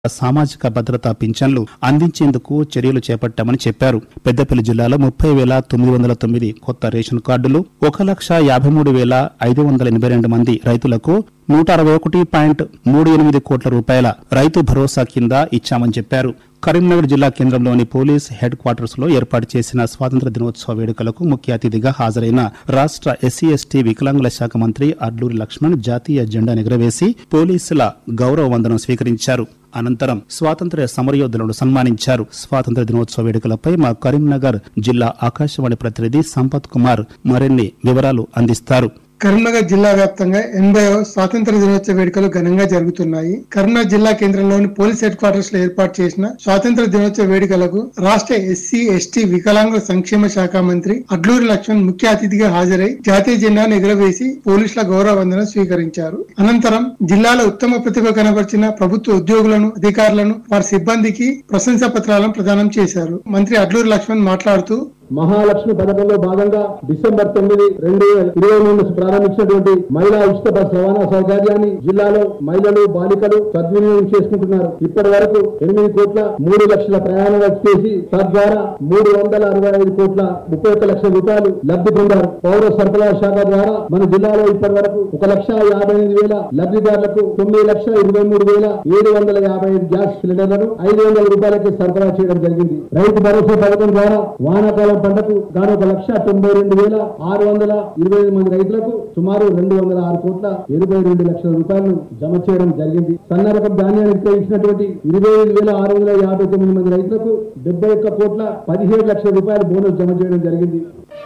సామాజిక భద్రతా పింఛన్లు అందించేందుకు చర్యలు చేపట్టామని చెప్పారు పెద్దపల్లి జిల్లాలో ముప్పై వేల తొమ్మిది వందల తొమ్మిది కొత్త రేషన్ కార్డులు ఒక లక్ష యాభై మూడు వేల ఐదు వందల ఎనభై రెండు మంది రైతులకు నూట అరవై ఒకటి పాయింట్ మూడు ఎనిమిది కోట్ల రూపాయల రైతు భరోసా కింద ఇచ్చామని చెప్పారు కరీంనగర్ జిల్లా కేంద్రంలోని పోలీస్ హెడ్ క్వార్టర్స్ లో ఏర్పాటు చేసిన స్వాతంత్ర దినోత్సవ వేడుకలకు ముఖ్య అతిథిగా హాజరైన రాష్ట్ర ఎస్సీ ఎస్టీ వికలాంగుల శాఖ మంత్రి అడ్లూరి లక్ష్మణ్ జాతీయ జెండా ఎగురవేసి పోలీసుల గౌరవ వందనం స్వీకరించారు అనంతరం స్వాతంత్ర్య సమరయోధులను సన్మానించారు స్వాతంత్ర దినోత్సవ వేడుకలపై మా కరీంనగర్ జిల్లా ఆకాశవాణి ప్రతినిధి సంపత్ కుమార్ మరిన్ని వివరాలు అందిస్తారు కరీంనగర్ జిల్లా వ్యాప్తంగా ఎనభై స్వాతంత్ర దినోత్సవ వేడుకలు ఘనంగా జరుగుతున్నాయి కరీంనగర్ జిల్లా కేంద్రంలోని పోలీస్ హెడ్ క్వార్టర్స్ లో ఏర్పాటు చేసిన స్వాతంత్ర దినోత్సవ వేడుకలకు రాష్ట్ర ఎస్సీ ఎస్టీ వికలాంగుల సంక్షేమ శాఖ మంత్రి అడ్లూరి లక్ష్మణ్ ముఖ్య అతిథిగా హాజరై జాతీయ జెండాను ఎగురవేసి పోలీసుల గౌరవ వందనం స్వీకరించారు అనంతరం జిల్లాలో ఉత్తమ ప్రతిభ కనబరిచిన ప్రభుత్వ ఉద్యోగులను అధికారులను వారి సిబ్బందికి ప్రశంసా పత్రాలను ప్రదానం చేశారు మంత్రి అడ్లూరి లక్ష్మణ్ మాట్లాడుతూ మహాలక్ష్మి పథకంలో భాగంగా డిసెంబర్ తొమ్మిది రెండు వేల ఇరవై మూడు నుంచి ప్రారంభించినటువంటి మహిళా ఉచిత బస్ రవాణా సౌకర్యాన్ని జిల్లాలో మహిళలు బాలికలు సద్వినియోగం చేసుకుంటున్నారు ఇప్పటి వరకు ఎనిమిది కోట్ల మూడు లక్షల ప్రయాణాలు చేసి తద్వారా మూడు వందల అరవై ఐదు కోట్ల ముప్పై ఒక్క లక్షల రూపాయలు లబ్ధి పొందారు పౌర సరఫరాల శాఖ ద్వారా మన జిల్లాలో ఇప్పటి వరకు ఒక లక్ష యాభై ఎనిమిది వేల లబ్ధిదారులకు తొమ్మిది లక్షల ఇరవై మూడు వేల ఏడు వందల యాభై ఐదు గ్యాస్ సిలిండర్లను ఐదు వందల రూపాయలకి సరఫరా చేయడం జరిగింది రైతు భరోసా పథకం ద్వారా వానాకాలం పంటకు గాను ఒక లక్ష తొంభై రెండు వేల ఆరు వందల ఇరవై ఐదు మంది రైతులకు సుమారు రెండు వందల ఆరు కోట్ల ఇరవై రెండు లక్షల రూపాయలను జమ చేయడం జరిగింది సన్న రకం ధాన్యాన్ని విక్రయించినటువంటి ఇరవై ఐదు వేల ఆరు వందల యాభై తొమ్మిది మంది రైతులకు డెబ్బై ఒక్క కోట్ల పదిహేడు లక్షల రూపాయల బోనస్ జమ చేయడం జరిగింది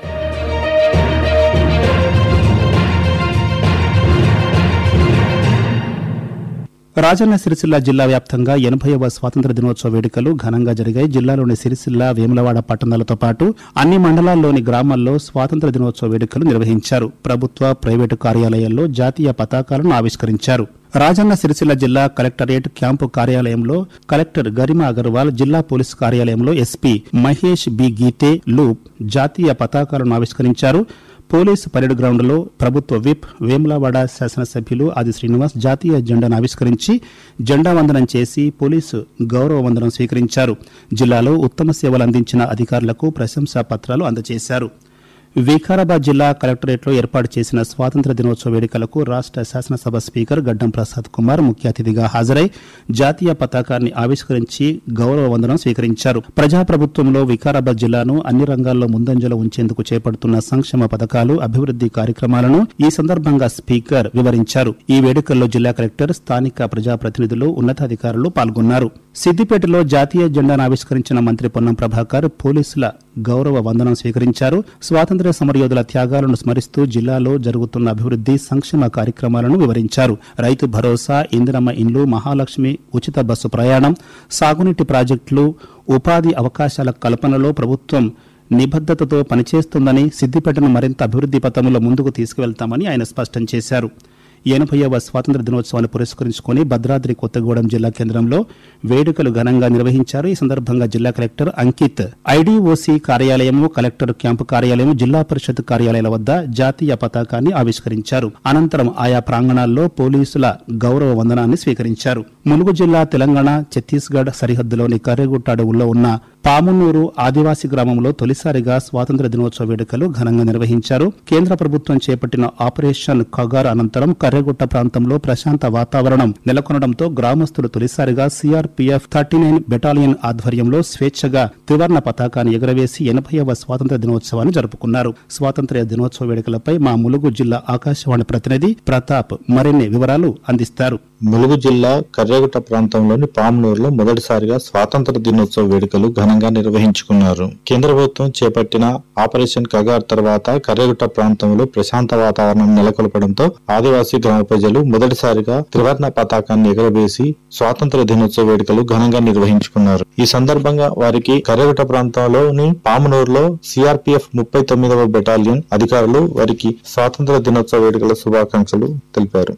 రాజన్న సిరిసిల్ల జిల్లా వ్యాప్తంగా ఎనభైవ స్వాతంత్ర దినోత్సవ వేడుకలు ఘనంగా జరిగాయి జిల్లాలోని సిరిసిల్ల వేములవాడ పట్టణాలతో పాటు అన్ని మండలాల్లోని గ్రామాల్లో స్వాతంత్ర దినోత్సవ వేడుకలు నిర్వహించారు ప్రభుత్వ ప్రైవేటు కార్యాలయాల్లో జాతీయ పతాకాలను ఆవిష్కరించారు రాజన్న సిరిసిల్ల జిల్లా కలెక్టరేట్ క్యాంపు కార్యాలయంలో కలెక్టర్ గరిమా అగర్వాల్ జిల్లా పోలీస్ కార్యాలయంలో ఎస్పీ మహేష్ బి గీతే లూప్ జాతీయ పతాకాలను ఆవిష్కరించారు పోలీసు పరేడ్ గ్రౌండ్లో ప్రభుత్వ విప్ వేములవాడ శాసనసభ్యులు ఆది శ్రీనివాస్ జాతీయ జెండాను ఆవిష్కరించి జెండా వందనం చేసి పోలీసు గౌరవ వందనం స్వీకరించారు జిల్లాలో ఉత్తమ సేవలు అందించిన అధికారులకు ప్రశంసా పత్రాలు అందజేశారు వికారాబాద్ జిల్లా కలెక్టరేట్లో ఏర్పాటు చేసిన స్వాతంత్ర దినోత్సవ వేడుకలకు రాష్ట్ర శాసనసభ స్పీకర్ గడ్డం ప్రసాద్ కుమార్ ముఖ్య అతిథిగా హాజరై జాతీయ పతాకాన్ని ఆవిష్కరించి గౌరవ వందనం స్వీకరించారు ప్రజాప్రభుత్వంలో వికారాబాద్ జిల్లాను అన్ని రంగాల్లో ముందంజలో ఉంచేందుకు చేపడుతున్న సంక్షేమ పథకాలు అభివృద్ది కార్యక్రమాలను ఈ సందర్భంగా స్పీకర్ వివరించారు ఈ వేడుకల్లో జిల్లా కలెక్టర్ స్థానిక ప్రజాప్రతినిధులు ఉన్నతాధికారులు పాల్గొన్నారు సిద్దిపేటలో జాతీయ జెండాను ఆవిష్కరించిన మంత్రి పొన్నం ప్రభాకర్ పోలీసుల గౌరవ వందనం స్వీకరించారు స్వాతంత్ర్య సమరయోధుల త్యాగాలను స్మరిస్తూ జిల్లాలో జరుగుతున్న అభివృద్ది సంక్షేమ కార్యక్రమాలను వివరించారు రైతు భరోసా ఇందిరమ్మ ఇండ్లు మహాలక్ష్మి ఉచిత బస్సు ప్రయాణం సాగునీటి ప్రాజెక్టులు ఉపాధి అవకాశాల కల్పనలో ప్రభుత్వం నిబద్దతతో పనిచేస్తుందని సిద్దిపేటను మరింత అభివృద్ది పథంలో ముందుకు తీసుకువెళ్తామని ఆయన స్పష్టం చేశారు ఎనభైవ స్వాతంత్ర దినోత్సవాన్ని పురస్కరించుకుని భద్రాద్రి కొత్తగూడెం జిల్లా కేంద్రంలో వేడుకలు ఘనంగా నిర్వహించారు ఈ సందర్భంగా జిల్లా కలెక్టర్ అంకిత్ ఐడీఓసీ కార్యాలయము కలెక్టర్ క్యాంపు కార్యాలయం జిల్లా పరిషత్ కార్యాలయాల వద్ద జాతీయ పతాకాన్ని ఆవిష్కరించారు అనంతరం ఆయా ప్రాంగణాల్లో పోలీసుల గౌరవ వందనాన్ని స్వీకరించారు ములుగు జిల్లా తెలంగాణ ఛత్తీస్గఢ్ సరిహద్దులోని కర్రెగుట్ట అడవుల్లో ఉన్న పామున్నూరు ఆదివాసీ గ్రామంలో తొలిసారిగా స్వాతంత్ర దినోత్సవ వేడుకలు ఘనంగా నిర్వహించారు కేంద్ర ప్రభుత్వం చేపట్టిన ఆపరేషన్ ఖగార్ అనంతరం కర్రెగుట్ట ప్రాంతంలో ప్రశాంత వాతావరణం నెలకొనడంతో గ్రామస్తులు తొలిసారిగా సిఆర్పీఎఫ్ థర్టీ నైన్ బెటాలియన్ ఆధ్వర్యంలో స్వేచ్ఛగా త్రివర్ణ పతాకాన్ని ఎగురవేసి ఎనభైవ స్వాతంత్ర దినోత్సవాన్ని జరుపుకున్నారు స్వాతంత్ర్య దినోత్సవ వేడుకలపై మా ములుగు జిల్లా ఆకాశవాణి ప్రతినిధి ప్రతాప్ మరిన్ని వివరాలు అందిస్తారు ములుగు జిల్లా కర్యాగుట్ట ప్రాంతంలోని పామునూరులో మొదటిసారిగా స్వాతంత్ర దినోత్సవ వేడుకలు ఘనంగా నిర్వహించుకున్నారు కేంద్ర ప్రభుత్వం చేపట్టిన ఆపరేషన్ కగార్ తర్వాత కర్యాగుట్ట ప్రాంతంలో ప్రశాంత వాతావరణం నెలకొల్పడంతో ఆదివాసీ గ్రామ ప్రజలు మొదటిసారిగా త్రివర్ణ పతాకాన్ని ఎగరవేసి స్వాతంత్ర దినోత్సవ వేడుకలు ఘనంగా నిర్వహించుకున్నారు ఈ సందర్భంగా వారికి కర్యాగుట్ట ప్రాంతంలోని పామునూరులో సిఆర్పిఎఫ్ ముప్పై తొమ్మిదవ బెటాలియన్ అధికారులు వారికి స్వాతంత్ర దినోత్సవ వేడుకల శుభాకాంక్షలు తెలిపారు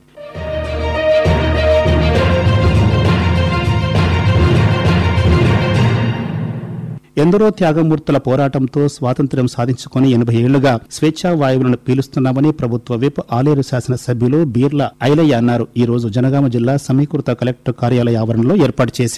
ఎందరో త్యాగమూర్తుల పోరాటంతో స్వాతంత్ర్యం సాధించుకుని ఎనభై ఏళ్లుగా స్వేచ్ఛా వాయువులను పీలుస్తున్నామని ప్రభుత్వ విప్ ఆలేరు శాసనసభ్యులు బీర్ల ఐలయ్య అన్నారు ఈ రోజు జనగామ జిల్లా సమీకృత కలెక్టర్ కార్యాలయ ఆవరణలో ఏర్పాటు చేసి